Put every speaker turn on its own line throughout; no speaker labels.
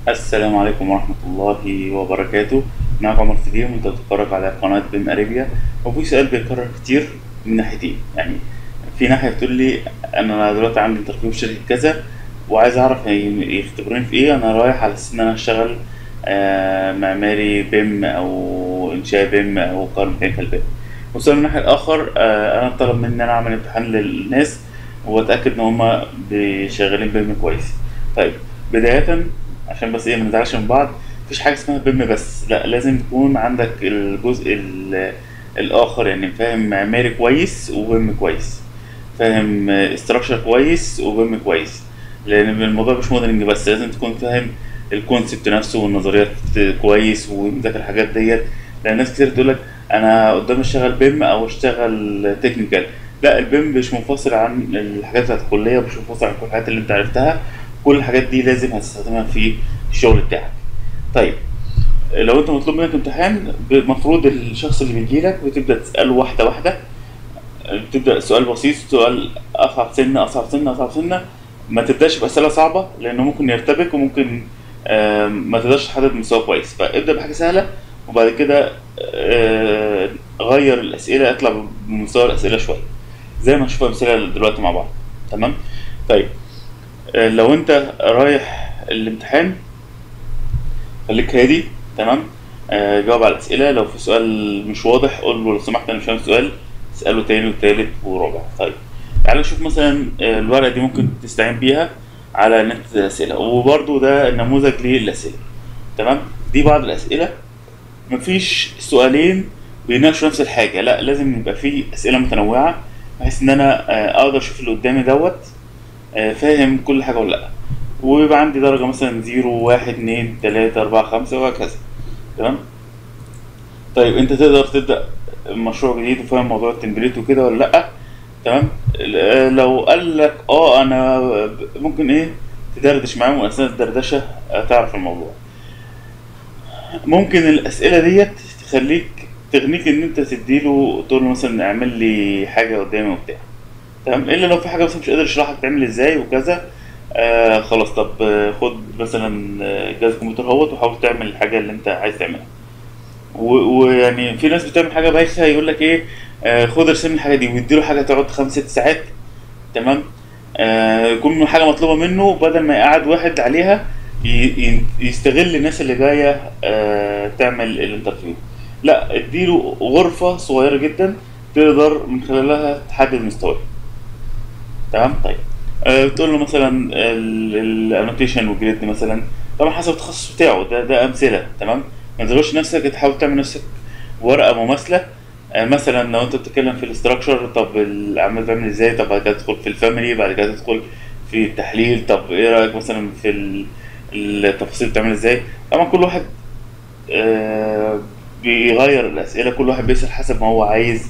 السلام عليكم ورحمة الله وبركاته معكم عمر فديم وانت بتتفرج على قناة بيم اريبيا وفي سؤال بيتكرر كتير من ناحيتين يعني في ناحية بتقول لي انا دلوقتي عندي انترفيو في شركة كذا وعايز اعرف هي- يختبروني في ايه انا رايح على اساس ان انا اشتغل آه، معماري بيم او انشاء بيم او قائم ميكانيكال بيم والسؤال من الناحية الاخر آه، انا طلب مني ان انا اعمل امتحان للناس واتاكد ان هما شغالين بيم كويس طيب بداية عشان بس ايه ما نزعلش من بعض مفيش حاجه اسمها بيم بس لا لازم يكون عندك الجزء ال- الاخر يعني فاهم معماري كويس وبيم كويس فاهم استراكشر كويس وبيم كويس لان الموضوع مش موديلنج بس لازم تكون فاهم الكونسبت نفسه والنظريات كويس ومذاكر الحاجات ديت لان ناس كتير تقول لك انا قدام اشتغل بيم او اشتغل تكنيكال لا البيم مش منفصل عن الحاجات بتاعت الكليه مش منفصل عن كل الحاجات اللي انت عرفتها كل الحاجات دي لازم هتستخدمها في الشغل بتاعك طيب لو انت مطلوب منك امتحان المفروض الشخص اللي بيجي لك بتبدا تساله واحده واحده بتبدا سؤال بسيط سؤال اصعب سنه اصعب سنه اصعب سنه ما تبداش باسئله صعبه لانه ممكن يرتبك وممكن آم، ما تقدرش تحدد مستوى كويس فابدا بحاجه سهله وبعد كده آه، غير الاسئله اطلع بمستوى الاسئله شويه زي ما هنشوف امثله دلوقتي مع بعض تمام طيب آه، لو انت رايح الامتحان خليك هادي تمام آه جاوب على الاسئله لو في سؤال مش واضح قول له لو سمحت انا مش فاهم السؤال اساله تاني وتالت ورابع طيب تعال نشوف مثلا آه، الورقه دي ممكن تستعين بيها على نت اسئله وبرده ده نموذج للاسئله تمام دي بعض الاسئله مفيش سؤالين بيناقشوا نفس الحاجه لا لازم يبقى في اسئله متنوعه بحيث ان انا آه، اقدر اشوف اللي قدامي دوت آه، فاهم كل حاجه ولا لا ويبقى عندي درجه مثلا زيرو واحد اتنين تلاته اربعه خمسه وهكذا تمام طيب انت تقدر تبدا مشروع جديد وفاهم موضوع التمبليت وكده ولا لا تمام ال- لو قال لك اه انا ممكن ايه تدردش معاهم واثناء الدردشه تعرف الموضوع ممكن الاسئله ديت تخليك تغنيك ان انت تديله تقول له مثلا اعمل لي حاجه قدامي وبتاع تمام الا لو في حاجه مثلا مش قادر اشرح لك تعمل ازاي وكذا آه خلاص طب آه، خد مثلا آه، جهاز الكمبيوتر اهوت وحاول تعمل الحاجه اللي انت عايز تعملها و- ويعني في ناس بتعمل حاجه بايخه يقول لك ايه آه خد ارسم لي الحاجه دي ويديله حاجه تقعد خمس ست ساعات تمام آه يكون حاجه مطلوبه منه بدل ما يقعد واحد عليها ي- ي- يستغل الناس اللي جايه آه تعمل الانترفيو لا اديله غرفه صغيره جدا تقدر من خلالها تحدد مستواه تمام طيب أه تقول له مثلا الانوتيشن والجريد مثلا طبعا حسب التخصص بتاعه ده ده امثله تمام ما تزودش نفسك تحاول تعمل نفسك ورقه مماثله أه مثلا لو انت بتتكلم في الاستراكشر طب الاعمال بتعمل ازاي طب بعد كده تدخل في الفاميلي بعد كده تدخل في التحليل طب ايه رايك مثلا في ال- التفاصيل بتعمل ازاي طبعا كل واحد آه، بيغير الاسئله كل واحد بيسال حسب ما هو عايز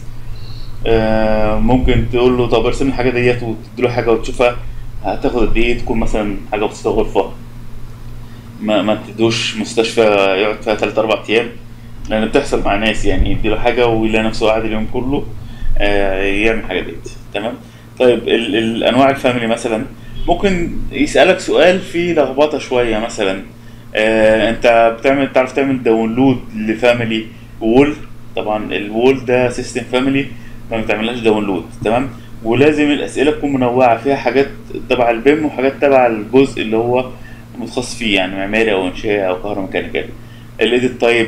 آه، ممكن تقول له طب ارسم لي الحاجه ديت وتديله حاجه وتشوفها هتاخد قد ايه تكون مثلا حاجه بسيطه غرفه ما ما تدوش مستشفى يقعد فيها 3 4 ايام لان بتحصل مع ناس يعني يديله حاجه ويلاقي نفسه قاعد اليوم كله آه، يعمل الحاجه ديت تمام طيب ال- الانواع الفاميلي مثلا ممكن يسالك سؤال فيه لخبطه شويه مثلا آه، انت بتعمل تعرف تعمل داونلود لفاميلي وول طبعا الوول ده سيستم فاميلي ما بتعملهاش داونلود تمام ولازم الاسئله تكون منوعه فيها حاجات تبع البيم وحاجات تبع الجزء اللي هو متخصص فيه يعني معماري او انشاء او كهروميكانيكال الايديت تايب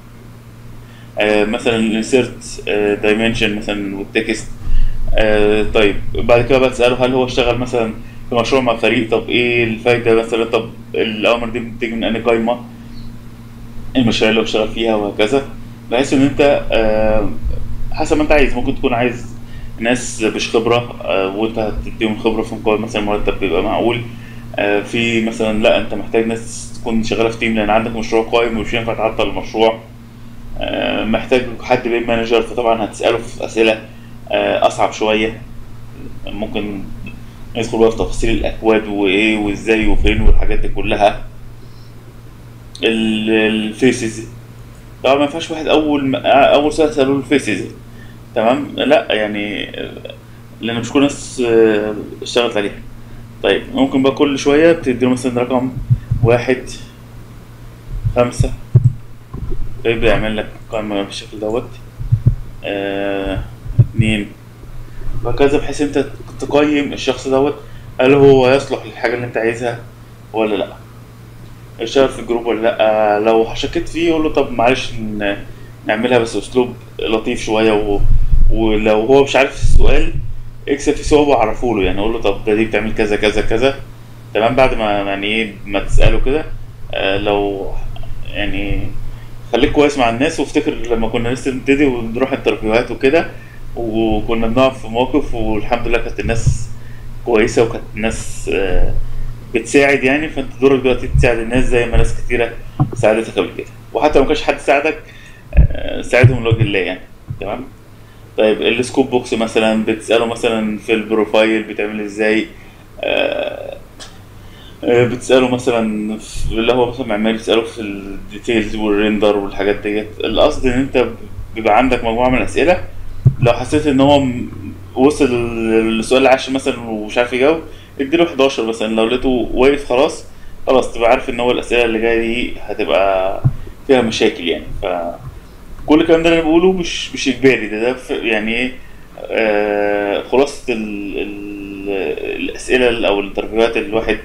آه مثلا الانسيرت دايمنشن مثلا والتكست آه طيب بعد كده بقى تساله هل هو اشتغل مثلا في مشروع مع فريق طب ايه الفايده مثلا طب الاوامر دي بتيجي من انهي قايمه المشاريع اللي هو اشتغل فيها وهكذا بحيث ان انت آه، حسب ما انت عايز ممكن تكون عايز ناس مش خبره آه، وانت هتديهم خبره في مقابل مثلا مرتب بيبقى معقول آه، في مثلا لا انت محتاج ناس تكون شغاله في تيم لان عندك مشروع قائم ومش ينفع تعطل المشروع آه، محتاج حد بين مانجر فطبعا هتساله في اسئله آه، اصعب شويه ممكن ندخل بقى في تفاصيل الاكواد وايه وازاي وفين والحاجات دي كلها الفيسز طبعا ما ينفعش واحد اول ما اول سؤال سالوه له الفيسز تمام لا يعني لان مش كل الناس آه، اشتغلت عليها طيب ممكن بقى كل شويه بتديله مثلا رقم واحد خمسة فيبدأ يعمل لك قائمة بالشكل دوت آه، اتنين وهكذا بحيث انت تقيم الشخص دوت هل هو يصلح للحاجة اللي انت عايزها ولا لأ اشتغل في الجروب ولا لأ لو شكيت فيه قول له طب معلش ن- نعملها بس أسلوب لطيف شوية و... ولو هو مش عارف السؤال اكسب في صعوبة وعرفوله يعني قول له طب ده دي بتعمل كذا كذا كذا تمام بعد ما يعني ايه ما تسأله كده آه، لو يعني خليك كويس مع الناس وافتكر لما كنا لسه بنبتدي ونروح انترفيوهات وكده وكنا بنقف في مواقف والحمد لله كانت الناس كويسة وكانت الناس آه، بتساعد يعني فانت دورك دلوقتي تساعد الناس زي ما ناس كتيرة ساعدتك قبل كده وحتى لو ما كانش حد ساعدك آه، ساعدهم لوجه الله يعني تمام طيب السكوب بوكس مثلا بتسأله مثلا في البروفايل بتعمل ازاي آه، آه، بتسأله مثلا في اللي هو مثلا معماري بتسأله في الديتيلز والريندر والحاجات ديت القصد ان انت بيبقى عندك مجموعة من الأسئلة لو حسيت ان هو م- وصل للسؤال العاشر مثلا ومش عارف يجاوب اديله 11 مثلا لو لقيته واقف خلاص خلاص تبقى عارف ان هو الأسئلة اللي جاية دي هتبقى فيها مشاكل يعني ف كل الكلام ده اللي انا بقوله مش مش اجباري ده ده ف- يعني ايه آه خلاصة ال ال الاسئله او الانترفيوهات اللي الواحد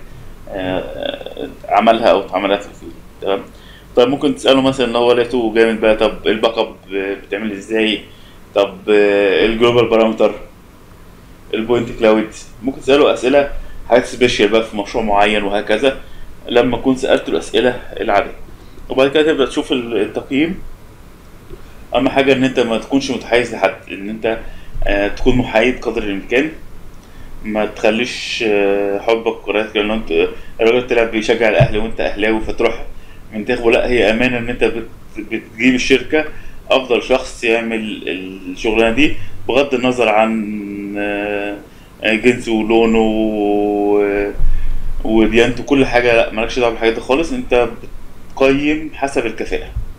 آه عملها او اتعملت في الفيلد تمام طيب ممكن تساله مثلا لو هو لقيته جامد بقى طب الباك اب بتعمل ازاي طب آه الجلوبال بارامتر البوينت كلاود ممكن تساله اسئله حاجات سبيشال بقى في مشروع معين وهكذا لما اكون سالته الاسئله العاديه وبعد كده تبدا تشوف التقييم اهم حاجه ان انت ما تكونش متحيز لحد ان انت آه، تكون محايد قدر الامكان ما تخليش آه، حبك وكراهيتك لو انت الراجل طلع بيشجع الاهلي وانت اهلاوي فتروح منتخبه لا هي امانه ان انت بت- بتجيب الشركه افضل شخص يعمل الشغلانه دي بغض النظر عن آه، آه، جنسه ولونه و- وديانته كل حاجه لا مالكش دعوه بالحاجات دي خالص انت بتقيم حسب الكفاءه